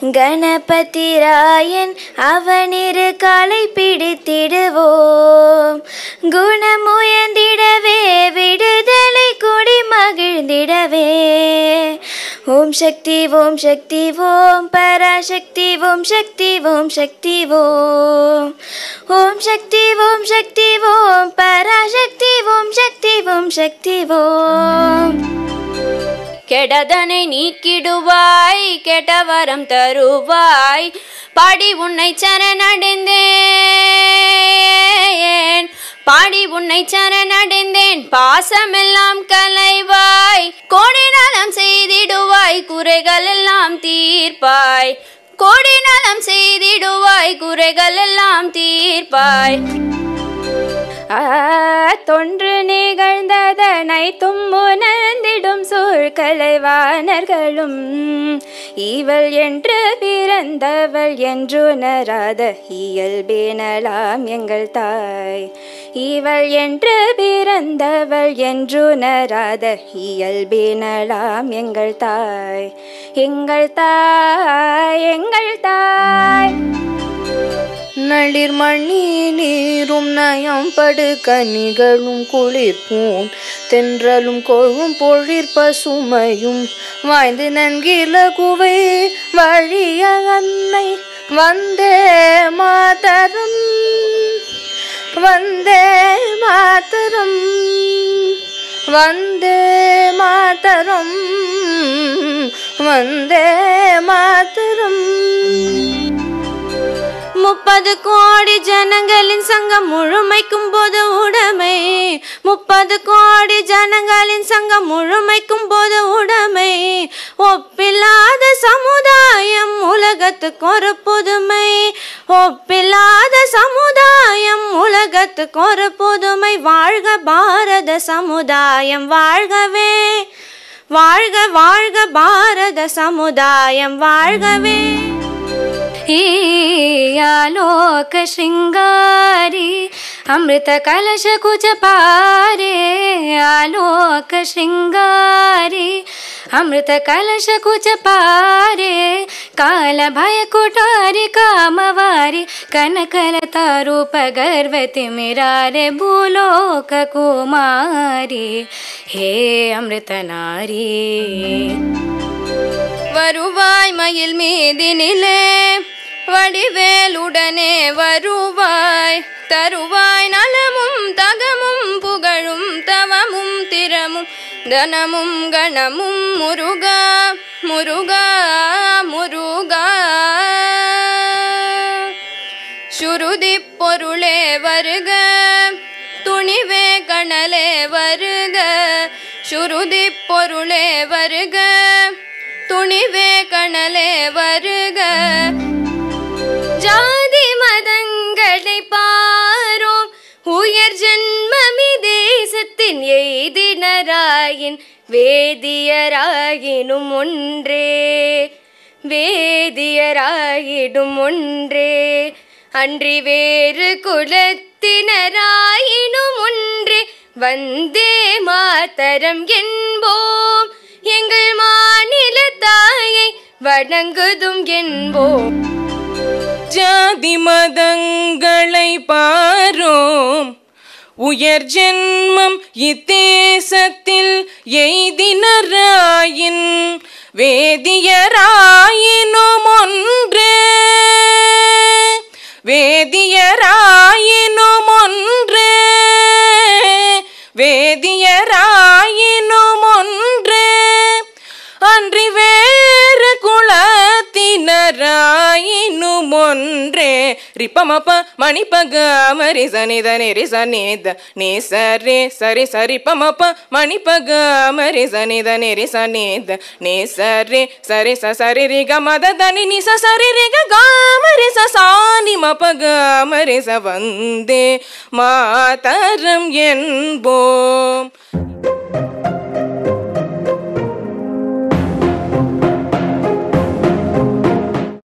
கணபதி ராயன் அவனிரு காலை பிடித்திடுவோம் குணமுயர்ந்திடவே விடுதலை கொடி மகிழ்ந்திடவே ஓம் சக்தி ஓம் சக்தி ஓம் பராசக்தி ஓம் சக்தி ஓம் சக்தி ஓம் ஓம் சக்தி ஓம் சக்தி ஓம் பராசக்தி ஓம் சக்தி ஓம் சக்தி ஓம் கெடதனை நீக்கிடுவாய் கெட்ட வரம் தருவாய் பாடி உன்னை சரணடைந்தேன் பாடி உன்னை சரணடைந்தேன் பாசமெல்லாம் கலைவாய் கோடி நலம் செய்திடுவாய் குறைகள் எல்லாம் தீர்ப்பாய் கோடி நலம் செய்திடுவாய் குறைகள் எல்லாம் தீர்ப்பாய் ஆ, தொன்று நிகழ்ந்ததனை தும்முணர்ந்திடும் சூழ்கலைவாணர்களும் இவள் என்று பிறந்தவள் என்றுணராத இயல்பினலாம் எங்கள் தாய் இவள் என்று பிறந்தவள் என்றுணராத இயல்பினலாம் எங்கள் தாய் எங்கள் தாய் எங்கள் தாய் நளிர் மணி நீரும் நயம் படு கனிகளும் குளிர்பூன் தென்றலும் கொழும் பொழிற் பசுமையும் வாய்ந்து நன்கில குவை வழிய அன்னை வந்தே மாதரம் வந்தே மாதரம் வந்தே மாதரம் வந்தே மாதரம் முப்பது கோடி ஜனங்களின் சங்கம் முழுமைக்கும் போது உடைமை முப்பது கோடி ஜனங்களின் சங்கம் முழுமைக்கும் போது உடைமை ஒப்பில்லாத சமுதாயம் உலகத்துக்கு ஒரு புதுமை ஒப்பில்லாத சமுதாயம் உலகத்துக்கு ஒரு புதுமை வாழ்க பாரத சமுதாயம் வாழ்கவே வாழ்க வாழ்க பாரத சமுதாயம் வாழ்கவே आलोक शृङ्गारी अमृत कलश कुच पारे आलोक शृङ्गारी अमृत कलश कुच पारे काल भय कुटारि कामवारि कनकलता रूप गर्वति मिरारे भूलोक कुमारी हे अमृत नारी வருவாய் மயில் மீதினிலே வடிவேலுடனே வருவாய் தருவாய் நலமும் தகமும் புகழும் தவமும் திறமும் தனமும் கணமும் முருகா முருகா முருகா சுருதி பொருளே வருக துணிவே கணலே வருக சுருதி பொருளே வருக துணிவே கணலே வருக ஜாதி மதங்களை பாரோம் உயர் ஜென்மமி தேசத்தின் எய்தினராயின் வேதியராயினும் ஒன்றே வேதியராயிடும் ஒன்றே அன்றி வேறு குலத்தினராயினும் ஒன்றே வந்தே மாதரம் என்போம் எங்கள் மாநில தாயை வணங்குதும் என்போம் ஜாதி மதங்களை பாரோம் உயர் ஜென்மம் இத்தேசத்தில் எய்தினராயின் வேதியராயினும் ஒன்றே வேதியராயினும் ஒன்றே வேதியராயினும் ஒன்றே அன்றி வேறு குலத்தினராயினும் ஒன்றே ரிப்பமப்ப மணிப்பக மரி சனித நெரி சனித நீ சரி சரி சரி பமப்ப மணிப்பக மரி சனித நெரி சனித நீ சரி சரி ச சரி ரி க மத தனி நி ச சரி ரி க க மரி ச சானி மப க மரி ச வந்தே மாதரம் என்போம்